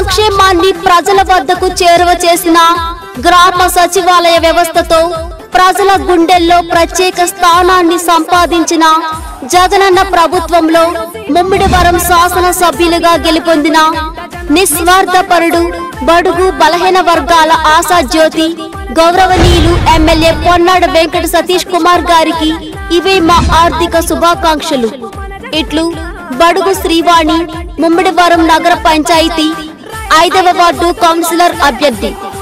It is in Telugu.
సంక్షేమాన్ని ప్రజల వద్దకు చేరువ చేసిన గ్రామ సచివాలయ వ్యవస్థతో ప్రజల గుండెల్లో ప్రత్యేక స్థానాన్ని సంపాదించిన జగనన్న ప్రభుత్వంలో ముమ్మిడివరం శాసన సభ్యులుగా గెలుపొందిన నిస్వార్థపరుడు బడుగు బలహీన వర్గాల ఆశా జ్యోతి గౌరవనీయులు ఎమ్మెల్యే పొన్నాడు వెంకట సతీష్ కుమార్ గారికి ఇవే మా ఆర్థిక శుభాకాంక్షలు ఇట్లు బడుగు శ్రీవాణి ముమ్మిడివరం నగర పంచాయతీ ఐదవ వార్డు కౌన్సిలర్ అభ్యర్థి